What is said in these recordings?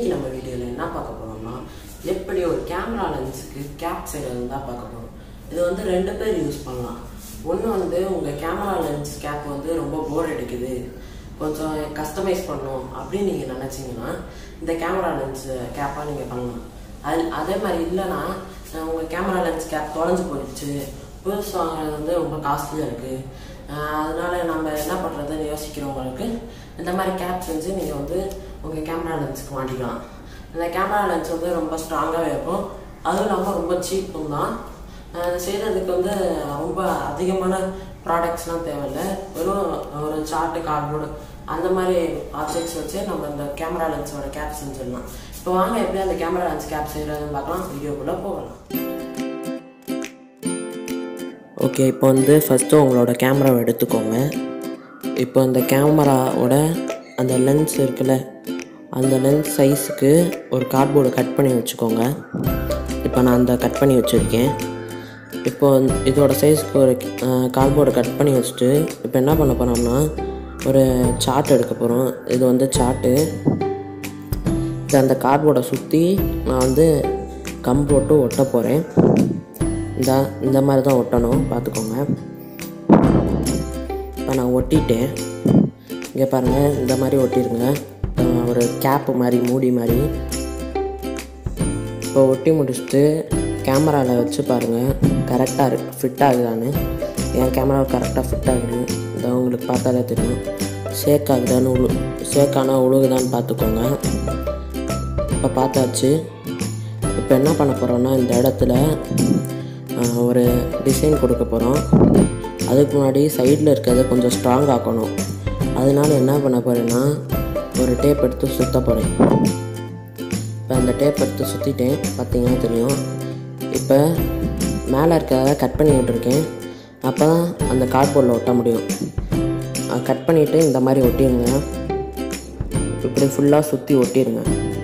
இன்னைக்கு நம்ம வீடியோவில் என்ன பார்க்க போறோம்னா எப்படி ஒரு கேமரா லென்ஸுக்கு கேப் செய்கிறது தான் பார்க்க போறோம் இது வந்து ரெண்டு பேர் யூஸ் பண்ணலாம் ஒன்று வந்து உங்கள் கேமரா லென்ஸ் கேப் வந்து ரொம்ப போர் அடிக்குது கொஞ்சம் கஸ்டமைஸ் பண்ணணும் அப்படின்னு நீங்கள் நினச்சிங்கன்னா இந்த கேமரா லென்ஸ் கேப்பாக நீங்கள் பண்ணலாம் அது அதே மாதிரி இல்லைன்னா அஹ் உங்க கேமரா லென்ஸ் கேப் தொலைஞ்சு போயிடுச்சு புதுசு வாங்குறது வந்து ரொம்ப காஸ்ட்லியாக இருக்குது அதனால நம்ம என்ன பண்ணுறதுன்னு யோசிக்கிறவங்களுக்கு இந்த மாதிரி கேப் செஞ்சு நீங்கள் வந்து உங்கள் கேமரா லென்ஸுக்கு மாட்டிக்கலாம் இந்த கேமரா லென்ஸ் வந்து ரொம்ப ஸ்ட்ராங்காகவே இருக்கும் அதுவும் இல்லாமல் ரொம்ப சீப்பும் தான் அது செய்கிறதுக்கு வந்து ரொம்ப அதிகமான ப்ராடக்ட்ஸ்லாம் தேவையில்லை வெறும் ஒரு சார்ட்டு கார்ட்போர்டு அந்த மாதிரி ஆப்ஜெக்ட்ஸ் வச்சு நம்ம இந்த கேமரா லென்ஸோட கேப் செஞ்சிடலாம் இப்போ வாங்க எப்படி அந்த கேமரா லென்ஸ் கேப் செய்கிறதுன்னு பார்க்கலாம் வீடியோக்குள்ளே போகலாம் ஓகே இப்போ வந்து ஃபஸ்ட்டு உங்களோட கேமராவை எடுத்துக்கோங்க இப்போ அந்த கேமராவோட அந்த லென்ஸ் இருக்குல்ல அந்த லென்ஸ் சைஸுக்கு ஒரு கார்ட்போர்டு கட் பண்ணி வச்சுக்கோங்க இப்போ நான் அந்த கட் பண்ணி வச்சுருக்கேன் இப்போ வந்து இதோட சைஸ்க்கு ஒரு கார்ட்போர்டு கட் பண்ணி வச்சுட்டு இப்போ என்ன பண்ண போகிறோம்னா ஒரு சார்ட் எடுக்க போகிறோம் இது வந்து சார்ட்டு இது அந்த கார்ட்போர்டை சுற்றி நான் வந்து கம் போட்டு ஒட்ட போகிறேன் இந்த இந்த மாதிரி தான் ஒட்டணும் பார்த்துக்கோங்க இப்போ நான் ஒட்டிட்டேன் இங்கே பாருங்கள் இந்த மாதிரி ஒட்டிருங்க அஹ் ஒரு கேப்பு மாதிரி மூடி மாதிரி இப்போ ஒட்டி முடிச்சுட்டு கேமராவில் வச்சு பாருங்கள் கரெக்டாக இருக்கு ஃபிட் ஆகுதான்னு என் கேமரா கரெக்டாக ஃபிட் ஆகுது இதை உங்களுக்கு பார்த்தாலே தெரியும் ஷேக் ஆகுதான்னு உழு ஷேக் ஆனால் உழுகுதான்னு பார்த்துக்கோங்க இப்போ பார்த்தாச்சு இப்போ என்ன பண்ண போகிறோம்னா இந்த இடத்துல ஆஹ், ஒரு டிசைன் கொடுக்க போகிறோம் அதுக்கு முன்னாடி சைடில் இருக்கிறத கொஞ்சம் ஸ்ட்ராங் ஆக்கணும் அதனால என்ன பண்ண போகிறேன்னா ஒரு டேப் எடுத்து சுத்த போகிறேன் இப்போ அந்த டேப் எடுத்து சுற்றிட்டேன் பார்த்தீங்கன்னா தெரியும் இப்போ மேலே இருக்கிறத கட் பண்ணி விட்டுருக்கேன் அப்போ தான் அந்த கார்ட்போர்டில் ஒட்ட முடியும் கட் பண்ணிவிட்டு இந்த மாதிரி ஒட்டிடுங்க இப்படி ஃபுல்லாக சுற்றி ஒட்டிடுங்க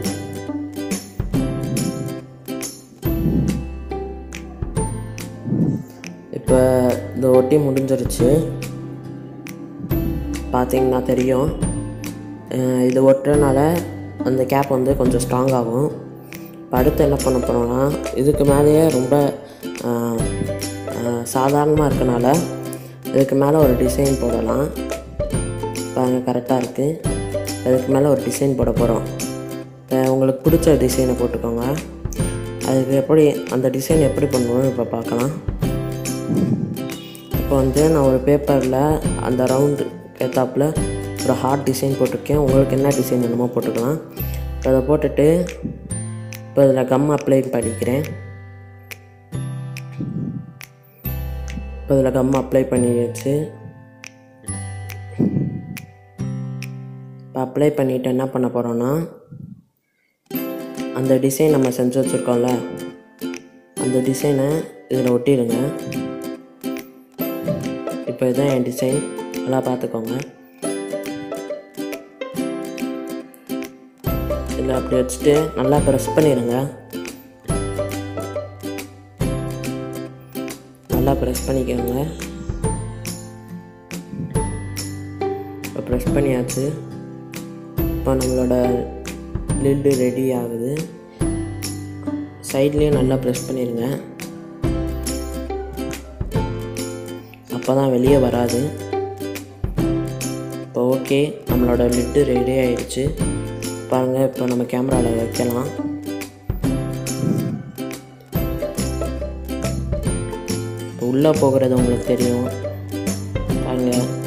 இப்போ இந்த ஒட்டி முடிஞ்சிருச்சு பார்த்தீங்கன்னா தெரியும் அஹ் இது ஒட்டுறதுனால அந்த கேப் வந்து கொஞ்சம் ஸ்ட்ராங் ஆகும் இப்போ அடுத்து என்ன பண்ண போகிறோம்னா இதுக்கு மேலேயே ரொம்ப சாதாரணமாக இருக்கனால இதுக்கு மேலே ஒரு டிசைன் போடலாம் பாருங்க கரெக்டாக இருக்குது அதுக்கு மேலே ஒரு டிசைன் போட போகிறோம் இப்போ உங்களுக்கு பிடிச்ச டிசைனை போட்டுக்கோங்க அதுக்கு எப்படி அந்த டிசைன் எப்படி பண்ணுவோம்னு இப்போ பார்க்கலாம் இப்போ வந்து நான் ஒரு பேப்பரில் அந்த ரவுண்டு கேத்தாப்பில் ஒரு ஹார்ட் டிசைன் போட்டிருக்கேன் உங்களுக்கு என்ன டிசைன் வேணுமோ போட்டுக்கலாம் இப்போ அதை போட்டுட்டு இப்போ இதில் கம் அப்ளை பண்ணிக்கிறேன் இப்போ இதில் கம் அப்ளை பண்ணியாச்சு இப்போ அப்ளை பண்ணிவிட்டு என்ன பண்ண போகிறோன்னா அந்த டிசைன் நம்ம செஞ்சு வச்சுருக்கோம்ல அந்த டிசைனை இதில் ஒட்டிடுங்க இப்போ இதுதான் என் டிசைன் நல்லா பார்த்துக்கோங்க இதில் அப்படி வச்சுட்டு நல்லா ப்ரெஸ் பண்ணிடுங்க நல்லா ப்ரெஸ் பண்ணிக்கோங்க இப்போ ப்ரெஸ் பண்ணியாச்சு இப்போ நம்மளோட லிட்டு ரெடி ஆகுது சைட்லேயும் நல்லா ப்ரெஸ் பண்ணிடுங்க அப்போ தான் வெளியே வராது இப்போ ஓகே நம்மளோட லிட்டு ரெடி ஆயிடுச்சு பாருங்கள் இப்போ நம்ம கேமராவில் வைக்கலாம் இப்போ உள்ளே போகிறது உங்களுக்கு தெரியும் பாருங்கள்